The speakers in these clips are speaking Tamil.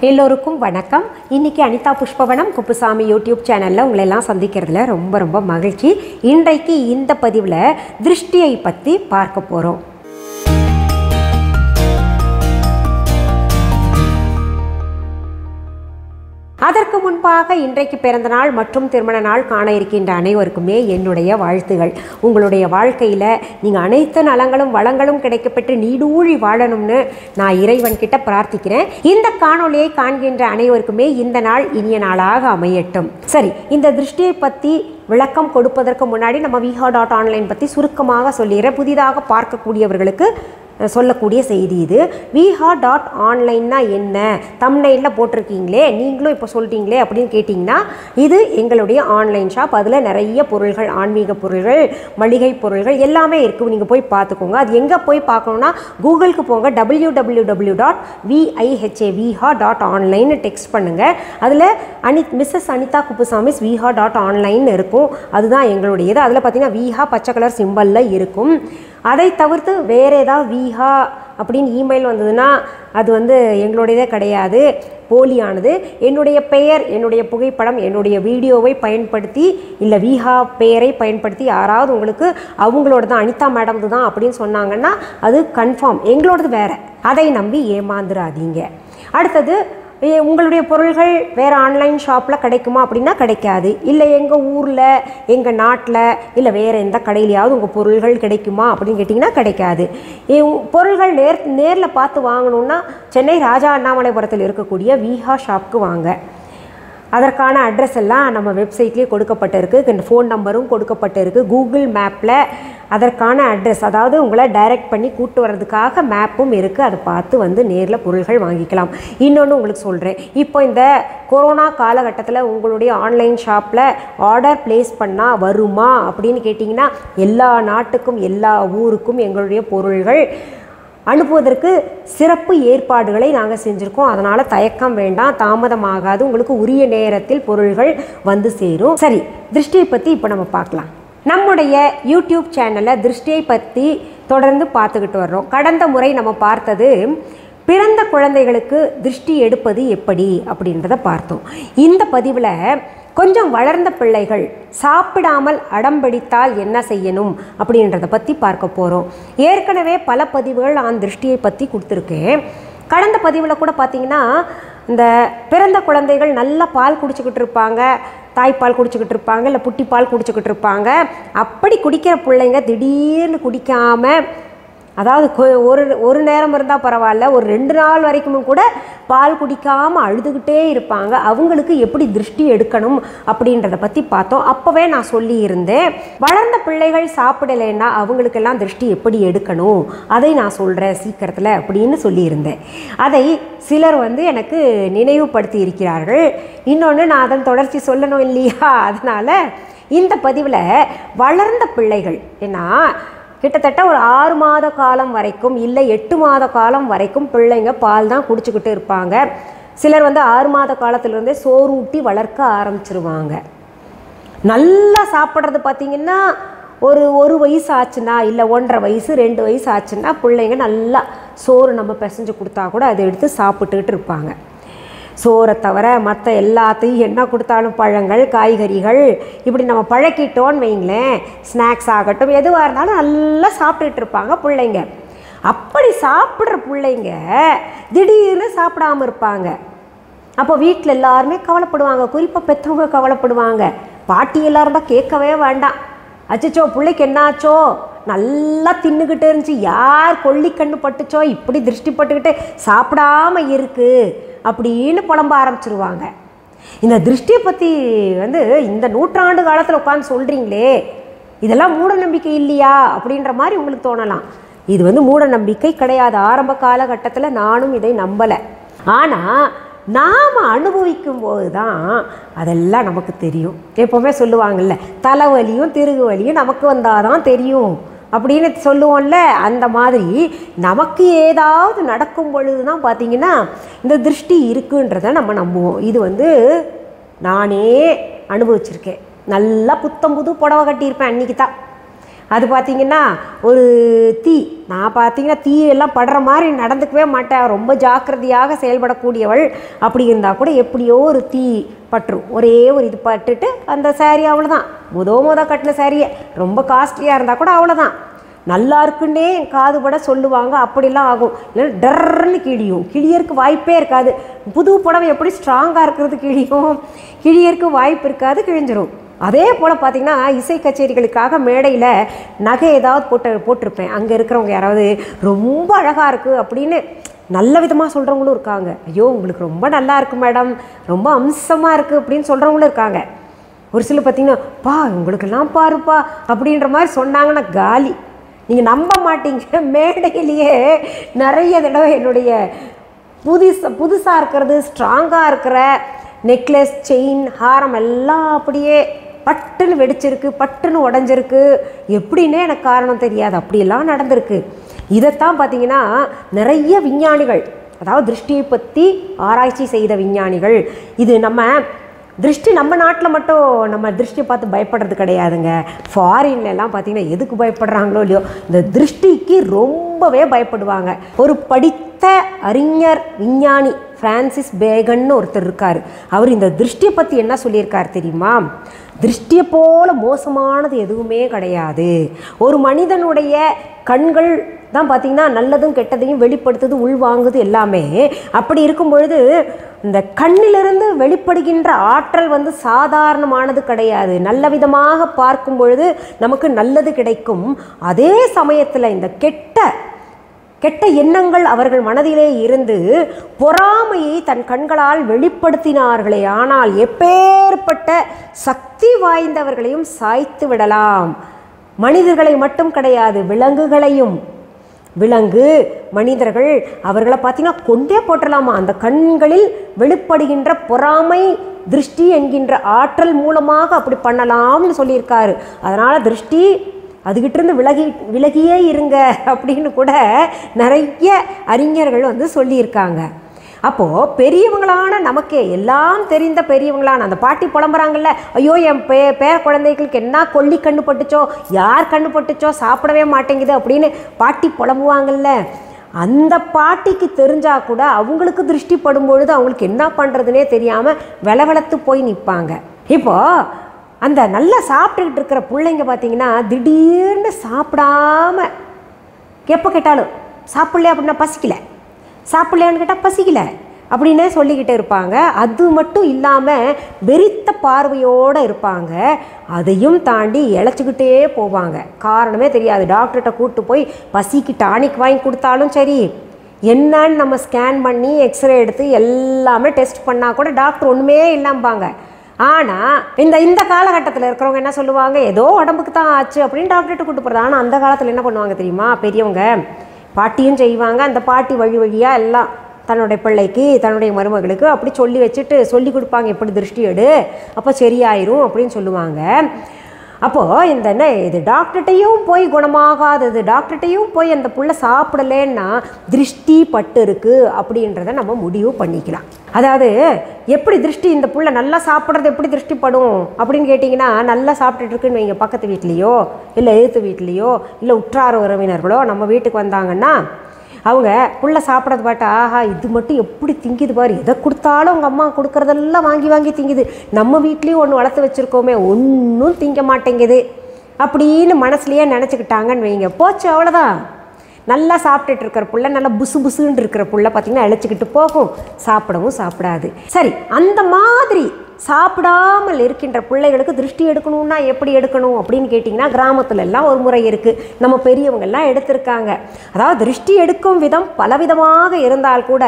எல்லோருக்கும் வணக்கம் இன்னைக்கு அனிதா புஷ்பவனம் குப்புசாமி யூடியூப் சேனலில் உங்களை எல்லாம் சந்திக்கிறதுல ரொம்ப ரொம்ப மகிழ்ச்சி இன்றைக்கு இந்த பதிவில் திருஷ்டியை பற்றி பார்க்க போகிறோம் அதற்கு முன்பாக இன்றைக்கு பிறந்த நாள் மற்றும் திருமண நாள் காண இருக்கின்ற அனைவருக்குமே என்னுடைய வாழ்த்துகள் உங்களுடைய வாழ்க்கையில் நீங்கள் அனைத்து நலங்களும் வளங்களும் கிடைக்கப்பெற்று நீடூழி வாழணும்னு நான் இறைவன்கிட்ட பிரார்த்திக்கிறேன் இந்த காணொளியை காண்கின்ற அனைவருக்குமே இந்த நாள் இனிய நாளாக அமையட்டும் சரி இந்த திருஷ்டியை பற்றி விளக்கம் கொடுப்பதற்கு முன்னாடி நம்ம விஹா டாட் ஆன்லைன் பற்றி சுருக்கமாக சொல்லிடுறேன் புதிதாக பார்க்கக்கூடியவர்களுக்கு சொல்லக்கூடிய செய்தி இது விஹா டாட் ஆன்லைன்னா என்ன தம்னையில் போட்டிருக்கீங்களே நீங்களும் இப்போ சொல்லிட்டீங்களே அப்படின்னு கேட்டிங்கன்னா இது எங்களுடைய ஆன்லைன் ஷாப் அதில் நிறைய பொருள்கள் ஆன்மீக பொருள்கள் மளிகை பொருள்கள் எல்லாமே இருக்குது நீங்கள் போய் பார்த்துக்கோங்க அது எங்கே போய் பார்க்கணுன்னா கூகுளுக்கு போங்க W W W dot VIHA Viha dot online text பண்ணுங்கள் அதில் Ani Mrs Anitha Kuppusamy's Viha dot online இருக்கும் அதுதான் எங்களுடையது அதில் பார்த்தீங்கன்னா விஹா பச்சை கலர் சிம்பலில் இருக்கும் அதை தவிர்த்து வேறு ஏதாவது விஹா அப்படின்னு இமெயில் வந்ததுன்னா அது வந்து எங்களுடையதே கிடையாது போலியானது என்னுடைய பெயர் என்னுடைய புகைப்படம் என்னுடைய வீடியோவை பயன்படுத்தி இல்லை விஹா பெயரை பயன்படுத்தி யாராவது உங்களுக்கு அவங்களோட தான் அனிதா மேடம் தான் அப்படின்னு சொன்னாங்கன்னா அது கன்ஃபார்ம் எங்களோடது வேறு அதை நம்பி ஏமாந்துடாதீங்க அடுத்தது ஏ, உங்களுடைய பொருள்கள் வேறு ஆன்லைன் ஷாப்பில் கிடைக்குமா அப்படின்னா கிடைக்காது இல்லை எங்கள் ஊரில் எங்கள் நாட்டில் இல்லை வேறு எந்த கடையிலையாவது உங்கள் பொருள்கள் கிடைக்குமா அப்படின்னு கேட்டிங்கன்னா கிடைக்காது ஏ, உ- பொருள்கள் நேர் நேரில் பார்த்து வாங்கணுன்னா சென்னை ராஜா அண்ணாமலைபுரத்தில் இருக்கக்கூடிய விஹா ஷாப்க்கு வாங்க அதற்கான அட்ரஸ் எல்லாம் நம்ம வெப்சைட்லேயே கொடுக்கப்பட்டிருக்கு ஃபோன் நம்பரும் கொடுக்கப்பட்டிருக்கு கூகுள் மேப்பில் அதற்கான அட்ரஸ் அதாவது உங்களை டைரக்ட் பண்ணி கூட்டு வர்றதுக்காக மேப்பும் இருக்குது அதை பார்த்து வந்து நேரில் பொருள்கள் வாங்கிக்கலாம் இன்னொன்று உங்களுக்கு சொல்கிறேன் இப்போ இந்த கொரோனா காலகட்டத்தில் உங்களுடைய ஆன்லைன் ஷாப்பில் ஆர்டர் ப்ளேஸ் பண்ணால் வருமா அப்படின்னு கேட்டிங்கன்னா எல்லா நாட்டுக்கும் எல்லா ஊருக்கும் எங்களுடைய பொருள்கள் அனுப்புவதற்கு சிறப்பு ஏற்பாடுகளை நாங்கள் செஞ்சுருக்கோம் அதனால் தயக்கம் வேண்டாம் தாமதமாகாது உங்களுக்கு உரிய நேரத்தில் பொருள்கள் வந்து சேரும் சரி திருஷ்டியை பற்றி இப்போ நம்ம பார்க்கலாம் நம்முடைய யூடியூப் சேனலில் திருஷ்டியை பற்றி தொடர்ந்து பார்த்துக்கிட்டு வர்றோம் கடந்த முறை நம்ம பார்த்தது பிறந்த குழந்தைகளுக்கு திருஷ்டி எடுப்பது எப்படி அப்படின்றத பார்த்தோம் இந்த பதிவில் கொஞ்சம் வளர்ந்த பிள்ளைகள் சாப்பிடாமல் அடம்பிடித்தால் என்ன செய்யணும் அப்படின்றத பற்றி பார்க்க போகிறோம் ஏற்கனவே பல பதிவுகள் நான் திருஷ்டியை பற்றி கொடுத்துருக்கேன் கடந்த பதிவில் கூட பார்த்தீங்கன்னா இந்த பிறந்த குழந்தைகள் நல்லா பால் குடிச்சுக்கிட்டு இருப்பாங்க தாய்ப்பால் குடிச்சுக்கிட்டு இருப்பாங்க இல்லை புட்டி பால் குடிச்சுக்கிட்டு இருப்பாங்க அப்படி குடிக்கிற பிள்ளைங்க திடீர்னு குடிக்காமல் அதாவது கொ- ஒரு ஒரு நேரம் இருந்தால் பரவாயில்ல ஒரு ரெண்டு நாள் வரைக்கும் கூட பால் குடிக்காமல் அழுதுகிட்டே இருப்பாங்க அவங்களுக்கு எப்படி திருஷ்டி எடுக்கணும் அப்படின்றத பற்றி பார்த்தோம் அப்போவே நான் சொல்லியிருந்தேன் வளர்ந்த பிள்ளைகள் சாப்பிடலைன்னா அவங்களுக்கெல்லாம் திருஷ்டி எப்படி எடுக்கணும் அதை நான் சொல்கிறேன் சீக்கிரத்தில் அப்படின்னு சொல்லியிருந்தேன் அதை சிலர் வந்து எனக்கு நினைவுபடுத்தி இருக்கிறார்கள் இன்னொன்று நான் அதன் தொடர்ச்சி சொல்லணும் இல்லையா அதனால் இந்த பதிவில் வளர்ந்த பிள்ளைகள் ஏன்னா கிட்டத்தட்ட ஒரு ஆறு மாத காலம் வரைக்கும் இல்லை எட்டு மாத காலம் வரைக்கும் பிள்ளைங்க பால் தான் குடிச்சுக்கிட்டு இருப்பாங்க சிலர் வந்து ஆறு மாத காலத்திலிருந்தே சோறு ஊட்டி வளர்க்க ஆரம்பிச்சிருவாங்க நல்லா சாப்பிட்றது பார்த்தீங்கன்னா ஒரு ஒரு வயசு ஆச்சுன்னா இல்லை ஒன்றரை வயசு ரெண்டு வயசு ஆச்சுன்னா பிள்ளைங்க நல்லா சோறு நம்ம பிசைஞ்சு கொடுத்தா கூட அதை எடுத்து சாப்பிட்டுக்கிட்டு இருப்பாங்க சோறை தவிர மற்ற எல்லாத்தையும் என்ன கொடுத்தாலும் பழங்கள் காய்கறிகள் இப்படி நம்ம பழக்கிட்டோன்னு வைங்களேன் ஸ்நாக்ஸ் ஆகட்டும் எதுவாக இருந்தாலும் நல்லா சாப்பிட்டுட்டு இருப்பாங்க பிள்ளைங்க அப்படி சாப்பிட்ற பிள்ளைங்க திடீர்னு சாப்பிடாம இருப்பாங்க அப்போ வீட்டில் எல்லாருமே கவலைப்படுவாங்க குறிப்பாக பெற்றவங்க கவலைப்படுவாங்க பாட்டி எல்லாரும் தான் கேட்கவே வேண்டாம் அச்சச்சோ பிள்ளைக்கு என்னாச்சோ நல்லா தின்னுக்கிட்டு இருந்துச்சு யார் கொல்லி கண்ணு பட்டுச்சோ இப்படி திருஷ்டி பட்டுக்கிட்டு சாப்பிடாம இருக்கு அப்படின்னு புலம்ப ஆரம்பிச்சிருவாங்க இந்த திருஷ்டியை பற்றி வந்து இந்த நூற்றாண்டு காலத்தில் உட்காந்து சொல்கிறீங்களே இதெல்லாம் மூட நம்பிக்கை இல்லையா அப்படின்ற மாதிரி உங்களுக்கு தோணலாம் இது வந்து மூட நம்பிக்கை கிடையாது ஆரம்ப காலகட்டத்தில் நானும் இதை நம்பலை ஆனால் நாம் அனுபவிக்கும் போது தான் அதெல்லாம் நமக்கு தெரியும் எப்போவுமே சொல்லுவாங்கல்ல தலைவலியும் திருகு வலியும் நமக்கு வந்தால் தான் தெரியும் அப்படின்னு சொல்லுவோம்ல அந்த மாதிரி நமக்கு ஏதாவது நடக்கும் பொழுது தான் பார்த்தீங்கன்னா இந்த திருஷ்டி இருக்குன்றதை நம்ம நம்புவோம் இது வந்து நானே அனுபவிச்சிருக்கேன் நல்லா புத்தம் புது புடவை கட்டியிருப்பேன் அன்றைக்கி தான் அது பார்த்தீங்கன்னா ஒரு தீ நான் பார்த்தீங்கன்னா தீ எல்லாம் படுற மாதிரி நடந்துக்கவே மாட்டேன் ரொம்ப ஜாக்கிரதையாக செயல்படக்கூடியவள் அப்படி இருந்தால் கூட எப்படியோ ஒரு தீ பட்டுரும் ஒரே ஒரு இது பட்டுட்டு அந்த saree அவ்வளோதான் முத முத கட்டின சாரியை ரொம்ப காஸ்ட்லியாக இருந்தால் கூட அவ்வளோதான் நல்லா இருக்குன்னே என் காது பட சொல்லுவாங்க அப்படிலாம் ஆகும் இல்லைன்னா டர்ன்னு கிழியும் கிழியருக்கு வாய்ப்பே இருக்காது புது புடவை எப்படி ஸ்ட்ராங்காக இருக்கிறது கிழியும் கிழியருக்கு வாய்ப்பு இருக்காது கிழிஞ்சிரும் அதே போல் பார்த்தீங்கன்னா இசை கச்சேரிகளுக்காக மேடையில் நகை ஏதாவது போட்டு போட்டிருப்பேன் அங்கே இருக்கிறவங்க யாராவது ரொம்ப அழகாக இருக்குது அப்படின்னு நல்ல விதமாக சொல்கிறவங்களும் இருக்காங்க ஐயோ உங்களுக்கு ரொம்ப நல்லா இருக்கு மேடம் ரொம்ப அம்சமாக இருக்குது அப்படின்னு சொல்கிறவங்களும் இருக்காங்க ஒரு சிலர் பார்த்தீங்கன்னா பா உங்களுக்கெல்லாம் பாருப்பா அப்படின்ற மாதிரி சொன்னாங்கன்னா காலி நீங்கள் நம்ப மாட்டீங்க மேடையிலேயே நிறைய தடவை என்னுடைய புதுசு புதுசாக இருக்கிறது ஸ்ட்ராங்காக இருக்கிற நெக்லஸ் செயின் ஹாரம் எல்லாம் அப்படியே பட்டுன்னு வெடிச்சிருக்கு பட்டுன்னு உடஞ்சிருக்கு எப்படின்னே எனக்கு காரணம் தெரியாது அப்படியெல்லாம் நடந்திருக்கு இதைத்தான் பார்த்தீங்கன்னா நிறைய விஞ்ஞானிகள் அதாவது திருஷ்டியை பற்றி ஆராய்ச்சி செய்த விஞ்ஞானிகள் இது நம்ம திருஷ்டி நம்ம நாட்டில் மட்டும் நம்ம திருஷ்டி பார்த்து பயப்படுறது கிடையாதுங்க ஃபாரின்ல எல்லாம் பார்த்தீங்கன்னா எதுக்கு பயப்படுறாங்களோ இல்லையோ இந்த திருஷ்டிக்கு ரொம்பவே பயப்படுவாங்க ஒரு படித்த அறிஞர் விஞ்ஞானி பிரான்சிஸ் பேகன்னு ஒருத்தர் இருக்கார் அவர் இந்த திருஷ்டியை பற்றி என்ன சொல்லியிருக்கார் தெரியுமா திருஷ்டியை போல மோசமானது எதுவுமே கிடையாது ஒரு மனிதனுடைய கண்கள் தான் பார்த்தீங்கன்னா நல்லதும் கெட்டதையும் வெளிப்படுத்துது உள்வாங்குது எல்லாமே அப்படி இருக்கும் பொழுது இந்த கண்ணிலிருந்து வெளிப்படுகின்ற ஆற்றல் வந்து சாதாரணமானது கிடையாது நல்ல விதமாக பார்க்கும் பொழுது நமக்கு நல்லது கிடைக்கும் அதே சமயத்தில் இந்த கெட்ட கெட்ட எண்ணங்கள் அவர்கள் மனதிலே இருந்து பொறாமையை தன் கண்களால் வெளிப்படுத்தினார்களே ஆனால் எப்பேற்பட்ட சக்தி வாய்ந்தவர்களையும் சாய்த்து விடலாம் மனிதர்களை மட்டும் கிடையாது விலங்குகளையும் விலங்கு மனிதர்கள் அவர்களை பார்த்தீங்கன்னா கொண்டே போட்டுடலாமா அந்த கண்களில் வெளிப்படுகின்ற பொறாமை திருஷ்டி என்கின்ற ஆற்றல் மூலமாக அப்படி பண்ணலாம்னு சொல்லியிருக்காரு அதனால் திருஷ்டி அதுகிட்டிருந்து விலகி விலகியே இருங்க அப்படின்னு கூட நிறைய அறிஞர்கள் வந்து சொல்லியிருக்காங்க அப்போது பெரியவங்களான நமக்கே எல்லாம் தெரிந்த பெரியவங்களான அந்த பாட்டி புலம்புறாங்கல்ல ஐயோ என் பே பேர குழந்தைகளுக்கு என்ன கொல்லி கண்ணு பட்டுச்சோ யார் கண்ணு பட்டுச்சோ சாப்பிடவே மாட்டேங்குது அப்படின்னு பாட்டி புலம்புவாங்கல்ல அந்த பாட்டிக்கு தெரிஞ்சா கூட அவங்களுக்கு திருஷ்டி படும் பொழுது அவங்களுக்கு என்ன பண்ணுறதுனே தெரியாமல் வெலவெலத்து போய் நிற்பாங்க இப்போது அந்த நல்லா சாப்பிட்டுக்கிட்டு இருக்கிற பிள்ளைங்க பார்த்தீங்கன்னா திடீர்னு சாப்பிடாம எப்போ கேட்டாலும் சாப்பிடல அப்படின்னா பசிக்கல சாப்பிடலையான்னு கேட்டால் பசிக்கல அப்படின்னே சொல்லிக்கிட்டு இருப்பாங்க அது மட்டும் இல்லாமல் வெறித்த பார்வையோடு இருப்பாங்க அதையும் தாண்டி இழைச்சிக்கிட்டே போவாங்க காரணமே தெரியாது டாக்டர்கிட்ட கூப்பிட்டு போய் பசிக்கு டானிக் வாங்கி கொடுத்தாலும் சரி என்னன்னு நம்ம ஸ்கேன் பண்ணி எக்ஸ்ரே எடுத்து எல்லாமே டெஸ்ட் பண்ணால் கூட டாக்டர் ஒன்றுமே இல்லாம்பாங்க ஆனால் இந்த இந்த காலகட்டத்தில் இருக்கிறவங்க என்ன சொல்லுவாங்க ஏதோ உடம்புக்கு தான் ஆச்சு அப்படின்னு டாக்டர்கிட்ட கூட்டு போகிறது ஆனால் அந்த காலத்தில் என்ன பண்ணுவாங்க தெரியுமா பெரியவங்க பாட்டியும் செய்வாங்க அந்த பாட்டி வழி வழியாக எல்லாம் தன்னுடைய பிள்ளைக்கு தன்னுடைய மருமகளுக்கு அப்படி சொல்லி வச்சுட்டு சொல்லி கொடுப்பாங்க எப்படி திருஷ்டி எடு அப்போ சரியாயிரும் அப்படின்னு சொல்லுவாங்க அப்போது இந்த என்ன இது டாக்டர்கிட்டையும் போய் குணமாகாதது டாக்டர்கிட்டையும் போய் அந்த புள்ள சாப்பிடலேன்னா திருஷ்டி பட்டு இருக்கு அப்படின்றத நம்ம முடிவு பண்ணிக்கலாம் அதாவது எப்படி திருஷ்டி இந்த புள்ள நல்லா சாப்பிட்றது எப்படி திருஷ்டி படும் அப்படின்னு கேட்டிங்கன்னா நல்லா சாப்பிட்டுட்டு இருக்குன்னு வைங்க பக்கத்து வீட்லேயோ இல்லை எழுத்து வீட்லேயோ இல்லை உற்றார் உறவினர்களோ நம்ம வீட்டுக்கு வந்தாங்கன்னா அவங்க புள்ள சாப்பிட்றது பாட்டு ஆஹா இது மட்டும் எப்படி திங்குது பாரு எதை கொடுத்தாலும் அவங்க அம்மா கொடுக்குறதெல்லாம் வாங்கி வாங்கி திங்குது நம்ம வீட்லேயும் ஒன்று வளர்த்து வச்சுருக்கோமே ஒன்றும் திங்க மாட்டேங்குது அப்படின்னு மனசுலையே நினச்சிக்கிட்டாங்கன்னு வைங்க போச்சு அவ்வளோதான் நல்லா சாப்பிட்டுட்டு இருக்கிற புள்ள நல்லா புசு புசுன்னு இருக்கிற புள்ள பார்த்திங்கன்னா இழைச்சிக்கிட்டு போகும் சாப்பிடவும் சாப்பிடாது சரி அந்த மாதிரி சாப்பிடாமல் இருக்கின்ற பிள்ளைகளுக்கு திருஷ்டி எடுக்கணும்னா எப்படி எடுக்கணும் அப்படின்னு கேட்டிங்கன்னா கிராமத்துல எல்லாம் ஒரு முறை இருக்குது நம்ம பெரியவங்கெல்லாம் எடுத்திருக்காங்க அதாவது திருஷ்டி எடுக்கும் விதம் பலவிதமாக இருந்தால் கூட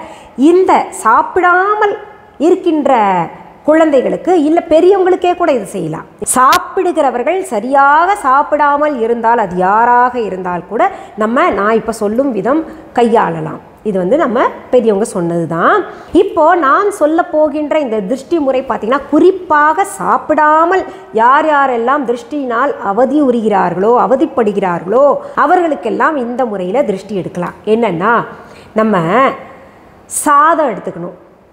இந்த சாப்பிடாமல் இருக்கின்ற குழந்தைகளுக்கு இல்லை பெரியவங்களுக்கே கூட இது செய்யலாம் சாப்பிடுகிறவர்கள் சரியாக சாப்பிடாமல் இருந்தால் அது யாராக இருந்தால் கூட நம்ம நான் இப்போ சொல்லும் விதம் கையாளலாம் இது வந்து நம்ம பெரியவங்க சொன்னது தான் இப்போ நான் சொல்ல போகின்ற இந்த திருஷ்டி முறை பார்த்திங்கன்னா குறிப்பாக சாப்பிடாமல் யார் யாரெல்லாம் திருஷ்டியினால் அவதி உறுகிறார்களோ அவதிப்படுகிறார்களோ அவர்களுக்கெல்லாம் இந்த முறையில் திருஷ்டி எடுக்கலாம் என்னென்னா நம்ம சாதம் எடுத்துக்கணும்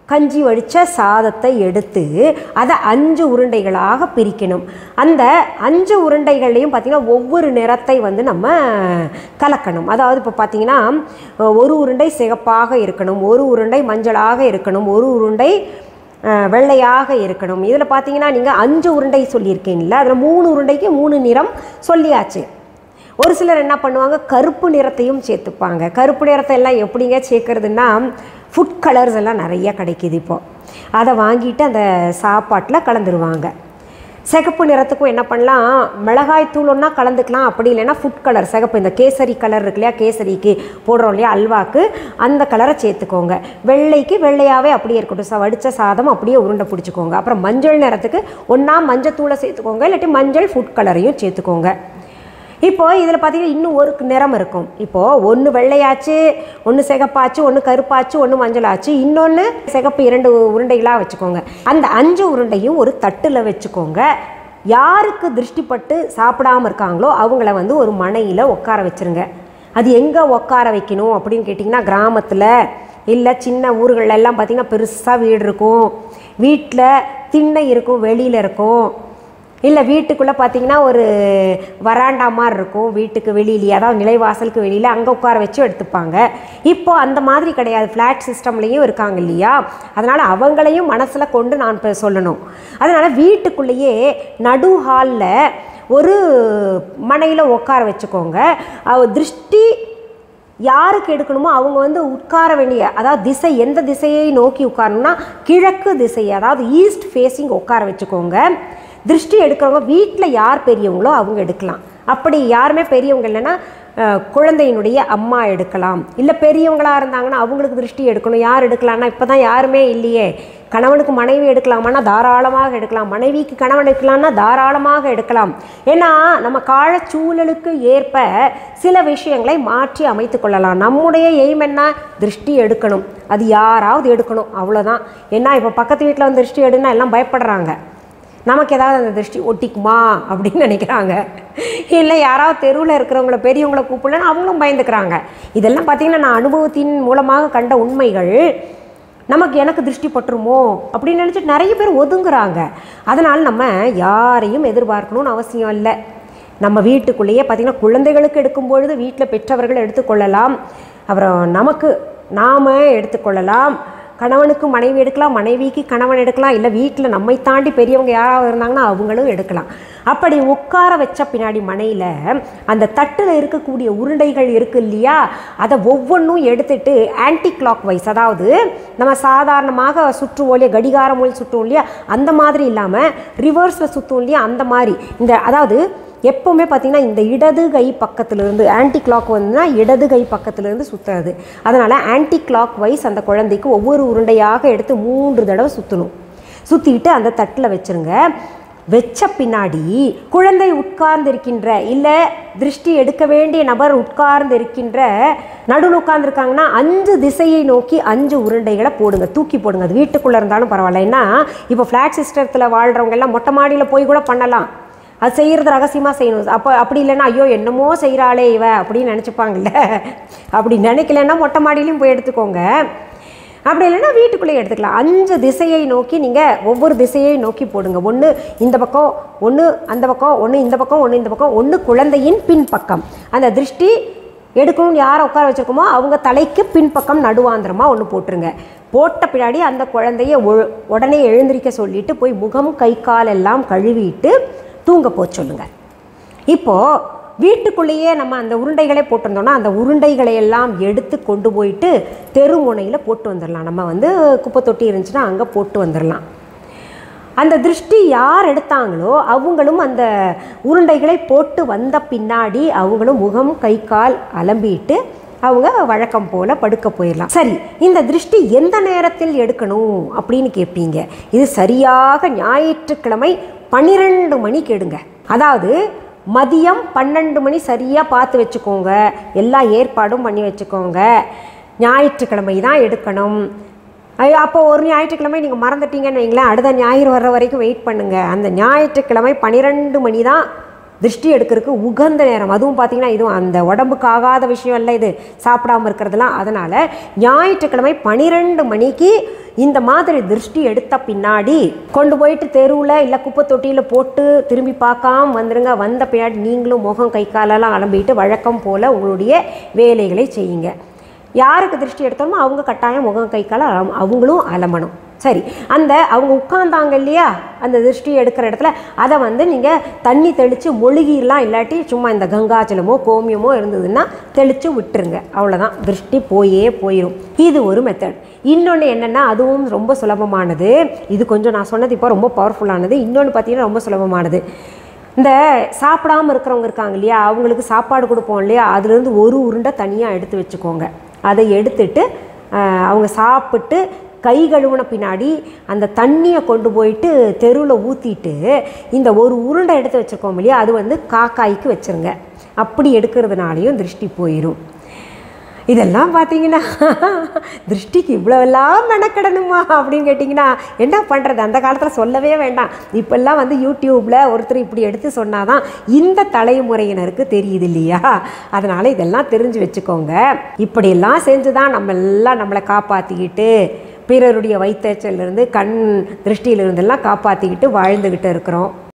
கஞ்சி வடித்த சாதத்தை எடுத்து அதை அஞ்சு உருண்டைகளாக பிரிக்கணும் அந்த அஞ்சு உருண்டைகள்லையும் பார்த்திங்கன்னா ஒவ்வொரு நிறத்தை வந்து நம்ம கலக்கணும் அதாவது இப்போ பார்த்திங்கன்னா ஒரு உருண்டை சிகப்பாக இருக்கணும் ஒரு உருண்டை மஞ்சளாக இருக்கணும் ஒரு உருண்டை அஹ், வெள்ளையாக இருக்கணும் இதில் பார்த்தீங்கன்னா நீங்கள் அஞ்சு உருண்டை சொல்லியிருக்கீங்களா அதில் மூணு உருண்டைக்கு மூணு நிறம் சொல்லியாச்சு ஒரு சிலர் என்ன பண்ணுவாங்க கருப்பு நிறத்தையும் சேர்த்துப்பாங்க கருப்பு நிறத்தை எல்லாம் எப்படிங்க சேர்க்கறதுன்னா ஃபுட் கலர்ஸ் எல்லாம் நிறைய கிடைக்கிது இப்போது அதை வாங்கிட்டு அந்த சாப்பாட்டில் கலந்துருவாங்க சிகப்பு நிறத்துக்கும் என்ன பண்ணலாம் மிளகாய் தூள் ஒன்றா கலந்துக்கலாம் அப்படி இல்லைன்னா ஃபுட் கலர் சிகப்பு இந்த கேசரி கலர் இருக்கு இல்லையா கேசரிக்கு போடுறோம் இல்லையா அல்வாக்கு அந்த கலரை சேர்த்துக்கோங்க வெள்ளைக்கு வெள்ளையாகவே அப்படியே இருக்கட்டும் ச வடித்த சாதம் அப்படியே உருண்டை பிடிச்சிக்கோங்க அப்புறம் மஞ்சள் நிறத்துக்கு ஒன்றா மஞ்சள் தூளை சேர்த்துக்கோங்க இல்லாட்டி மஞ்சள் ஃபுட் கலரையும் சேர்த்துக்கோங்க இப்போ இதில் பார்த்தீங்கன்னா இன்னும் ஒரு நிறம் இருக்கும் இப்போது ஒன்று வெள்ளையாச்சு ஒன்று சிகப்பாச்சு ஒன்று கருப்பாச்சு ஒன்று மஞ்சளாச்சு இன்னொன்று சிகப்பு இரண்டு உருண்டைகளாக வச்சுக்கோங்க அந்த அஞ்சு உருண்டையும் ஒரு தட்டில் வச்சுக்கோங்க யாருக்கு திருஷ்டிப்பட்டு சாப்பிடாம இருக்காங்களோ அவங்கள வந்து ஒரு மனையில் உட்கார வச்சிருங்க அது எங்கே உட்கார வைக்கணும் அப்படின்னு கேட்டிங்கன்னா கிராமத்தில் இல்லை சின்ன ஊர்கள்ல எல்லாம் பார்த்திங்கன்னா பெருசாக வீடு இருக்கும் வீட்டில் திண்ணை இருக்கும் வெளியில் இருக்கும் இல்லை வீட்டுக்குள்ளே பார்த்தீங்கன்னா ஒரு வராண்டா மாதிரி இருக்கும் வீட்டுக்கு வெளியிலேயே அதாவது நிலைவாசலுக்கு வெளியில் அங்கே உட்கார வச்சு எடுத்துப்பாங்க இப்போ அந்த மாதிரி கிடையாது ஃப்ளாட் சிஸ்டம்லேயும் இருக்காங்க இல்லையா அதனால் அவங்களையும் மனசில் கொண்டு நான் இப்போ சொல்லணும் அதனால் வீட்டுக்குள்ளேயே நடு ஹாலில் ஒரு மனையில் உட்கார வச்சுக்கோங்க அவ திருஷ்டி யாருக்கு எடுக்கணுமோ அவங்க வந்து உட்கார வேண்டிய அதாவது திசை எந்த திசையை நோக்கி உட்காரணும்னா கிழக்கு திசை அதாவது ஈஸ்ட் ஃபேஸிங் உட்கார வச்சுக்கோங்க திருஷ்டி எடுக்கிறவங்க வீட்டில் யார் பெரியவங்களோ அவங்க எடுக்கலாம் அப்படி யாருமே பெரியவங்க இல்லைன்னா அஹ், குழந்தையினுடைய அம்மா எடுக்கலாம் இல்லை பெரியவங்களாக இருந்தாங்கன்னா அவங்களுக்கு திருஷ்டி எடுக்கணும் யார் எடுக்கலாம்னா இப்போ தான் யாருமே இல்லையே கணவனுக்கு மனைவி எடுக்கலாமான்னா தாராளமாக எடுக்கலாம் மனைவிக்கு கணவன் எடுக்கலாம்னா தாராளமாக எடுக்கலாம் ஏன்னா நம்ம காலச்சூழலுக்கு ஏற்ப சில விஷயங்களை மாற்றி அமைத்து கொள்ளலாம் நம்முடைய எய்ம் என்ன திருஷ்டி எடுக்கணும் அது யாராவது எடுக்கணும் அவ்வளோதான் ஏன்னா இப்போ பக்கத்து வீட்டில் வந்து திருஷ்டி எடுன்னா எல்லாம் பயப்படுறாங்க நமக்கு ஏதாவது அந்த திருஷ்டி ஒட்டிக்குமா அப்படின்னு நினைக்கிறாங்க இல்லை யாராவது தெருவில் இருக்கிறவங்கள பெரியவங்கள கூப்பிடலன்னு அவங்களும் பயந்துக்கிறாங்க இதெல்லாம் பார்த்தீங்கன்னா நான் அனுபவத்தின் மூலமாக கண்ட உண்மைகள் நமக்கு எனக்கு திருஷ்டி பட்டுருமோ அப்படின்னு நினச்சிட்டு நிறைய பேர் ஒதுங்குறாங்க அதனால் நம்ம யாரையும் எதிர்பார்க்கணும்னு அவசியம் இல்லை நம்ம வீட்டுக்குள்ளேயே பார்த்திங்கன்னா குழந்தைகளுக்கு எடுக்கும் பொழுது வீட்டில் பெற்றவர்கள் எடுத்துக்கொள்ளலாம் அப்புறம் நமக்கு நாம் எடுத்துக்கொள்ளலாம் கணவனுக்கு மனைவி எடுக்கலாம் மனைவிக்கு கணவன் எடுக்கலாம் இல்லை வீட்டில் நம்மை தாண்டி பெரியவங்க யாராவது இருந்தாங்கன்னா அவங்களும் எடுக்கலாம் அப்படி உட்கார வச்ச பின்னாடி மனையில் அந்த தட்டில் இருக்கக்கூடிய உருண்டைகள் இருக்கு இல்லையா அதை ஒவ்வொன்றும் எடுத்துட்டு ஆன்டி கிளாக் வைஸ் அதாவது நம்ம சாதாரணமாக சுற்றுவோம் இல்லையா கடிகார மொழி சுற்றுவோம் இல்லையா அந்த மாதிரி இல்லாமல் ரிவர்ஸில் சுற்றுவோம் இல்லையா அந்த மாதிரி இந்த அதாவது எப்போவுமே பார்த்தீங்கன்னா இந்த இடது கை பக்கத்துலேருந்து ஆன்டி கிளாக் வந்துன்னா இடது கை பக்கத்துலேருந்து சுற்றுறது அதனால் ஆன்டி கிளாக் வைஸ் அந்த குழந்தைக்கு ஒவ்வொரு உருண்டையாக எடுத்து மூன்று தடவை சுற்றணும் சுற்றிக்கிட்டு அந்த தட்டில் வச்சுருங்க வச்ச பின்னாடி குழந்தை உட்கார்ந்து இருக்கின்ற இல்லை திருஷ்டி எடுக்க வேண்டிய நபர் உட்கார்ந்து இருக்கின்ற நடுவில் உட்கார்ந்துருக்காங்கன்னா அஞ்சு திசையை நோக்கி அஞ்சு உருண்டைகளை போடுங்க தூக்கி போடுங்க அது வீட்டுக்குள்ளே இருந்தாலும் பரவாயில்ல ஏன்னா இப்போ ஃப்ளாட் சிஸ்டத்தில் வாழ்கிறவங்க எல்லாம் மொட்டை மாடியில் போய் கூட பண்ணலாம் அது செய்கிறது ரகசியமாக செய்யணும் அப்போ அப்படி இல்லைன்னா ஐயோ என்னமோ செய்கிறாளே இவ அப்படின்னு நினச்சிப்பாங்கல்ல அப்படி நினைக்கலன்னா மொட்டை மாடியிலையும் போய் எடுத்துக்கோங்க அப்படி இல்லைன்னா வீட்டுக்குள்ளேயே எடுத்துக்கலாம் அஞ்சு திசையை நோக்கி நீங்கள் ஒவ்வொரு திசையை நோக்கி போடுங்க ஒன்று இந்த பக்கம் ஒன்று அந்த பக்கம் ஒன்று இந்த பக்கம் ஒன்று இந்த பக்கம் ஒன்று குழந்தையின் பின்பக்கம் அந்த திருஷ்டி எடுக்கணும்னு யாரை உட்கார வச்சிருக்கோமோ அவங்க தலைக்கு பின்பக்கம் நடுவாந்திரமாக ஒன்று போட்டுருங்க போட்ட பின்னாடி அந்த குழந்தைய ஒ- உடனே எழுந்திருக்க சொல்லிட்டு போய் முகம் கை கால் எல்லாம் கழுவிட்டு தூங்க போக சொல்லுங்க இப்போது வீட்டுக்குள்ளேயே நம்ம அந்த உருண்டைகளே போட்டிருந்தோம்னா அந்த உருண்டைகளை எல்லாம் எடுத்து கொண்டு போயிட்டு தெருமுனையில் போட்டு வந்துடலாம் நம்ம வந்து குப்பை தொட்டி இருந்துச்சுன்னா அங்கே போட்டு வந்துடலாம் அந்த திருஷ்டி யார் எடுத்தாங்களோ அவங்களும் அந்த உருண்டைகளை போட்டு வந்த பின்னாடி அவங்களும் முகம் கை கால் அலம்பிட்டு அவங்க வழக்கம் போல படுக்க போயிடலாம் சரி இந்த திருஷ்டி எந்த நேரத்தில் எடுக்கணும் அப்படின்னு கேட்பீங்க இது சரியாக ஞாயிற்றுக்கிழமை பன்னிரெண்டு மணிக்கு எடுங்க அதாவது மதியம் பன்னெண்டு மணி சரியாக பார்த்து வச்சுக்கோங்க எல்லா ஏற்பாடும் பண்ணி வச்சுக்கோங்க ஞாயிற்றுக்கிழமை தான் எடுக்கணும் ஐயோ அப்போ ஒரு ஞாயிற்றுக்கிழமை நீங்கள் மறந்துட்டீங்கன்னு வைங்களேன் அடுத்த ஞாயிறு வர்ற வரைக்கும் வெயிட் பண்ணுங்கள் அந்த ஞாயிற்றுக்கிழமை பன்னிரெண்டு மணி தான் திருஷ்டி எடுக்கிறதுக்கு உகந்த நேரம் அதுவும் பார்த்தீங்கன்னா இதுவும் அந்த உடம்புக்கு ஆகாத விஷயம் இல்லை இது சாப்பிடாம இருக்கிறதுலாம் அதனால் ஞாயிற்றுக்கிழமை பனிரெண்டு மணிக்கு இந்த மாதிரி திருஷ்டி எடுத்த பின்னாடி கொண்டு போயிட்டு தெருவில் இல்லை குப்பை தொட்டியில் போட்டு திரும்பி பார்க்காம வந்துடுங்க வந்த பின்னாடி நீங்களும் முகம் கை காலெல்லாம் அலம்பிட்டு வழக்கம் போல் உங்களுடைய வேலைகளை செய்யுங்க யாருக்கு திருஷ்டி எடுத்தோமோ அவங்க கட்டாயம் முகம் கை கால அலம் அவங்களும் அலம்பணும் சரி அந்த அவங்க உட்கார்ந்தாங்க இல்லையா அந்த திருஷ்டி எடுக்கிற இடத்துல அதை வந்து நீங்கள் தண்ணி தெளித்து மொழுகிலாம் இல்லாட்டி சும்மா இந்த கங்காச்சலமோ கோமியமோ இருந்ததுன்னா தெளித்து விட்டுருங்க அவ்வளோதான் திருஷ்டி போயே போயிடும் இது ஒரு மெத்தட் இன்னொன்று என்னென்னா அதுவும் ரொம்ப சுலபமானது இது கொஞ்சம் நான் சொன்னது இப்போ ரொம்ப பவர்ஃபுல்லானது இன்னொன்று பார்த்தீங்கன்னா ரொம்ப சுலபமானது இந்த சாப்பிடாம இருக்கிறவங்க இருக்காங்க இல்லையா அவங்களுக்கு சாப்பாடு கொடுப்போம் இல்லையா அதுலேருந்து ஒரு உருண்டை தனியாக எடுத்து வச்சுக்கோங்க அதை எடுத்துட்டு ஆஹ், அவங்க சாப்பிட்டு கை கழுவுன பின்னாடி அந்த தண்ணியை கொண்டு போயிட்டு தெருவில் ஊற்றிட்டு இந்த ஒரு உருண்டை எடுத்து வச்சுருக்கோம் இல்லையா அது வந்து காக்காய்க்கு வச்சுருங்க அப்படி எடுக்கிறதுனாலையும் திருஷ்டி போயிடும் இதெல்லாம் பார்த்தீங்கன்னா திருஷ்டிக்கு இவ்வளோவெல்லாம் மெனக்கிடணுமா அப்படின்னு கேட்டிங்கன்னா என்ன பண்ணுறது அந்த காலத்தில் சொல்லவே வேண்டாம் இப்போல்லாம் வந்து யூடியூப்பில் ஒருத்தர் இப்படி எடுத்து சொன்னாதான் இந்த தலைமுறையினருக்கு தெரியுது இல்லையா அதனால் இதெல்லாம் தெரிஞ்சு வச்சுக்கோங்க இப்படியெல்லாம் செஞ்சு தான் நம்ம எல்லாம் நம்மளை காப்பாற்றிக்கிட்டு பிறருடைய வயிற்றுச்சல்லிருந்து கண் திருஷ்டியிலிருந்தெல்லாம் காப்பாற்றிக்கிட்டு வாழ்ந்துக்கிட்டு இருக்கிறோம்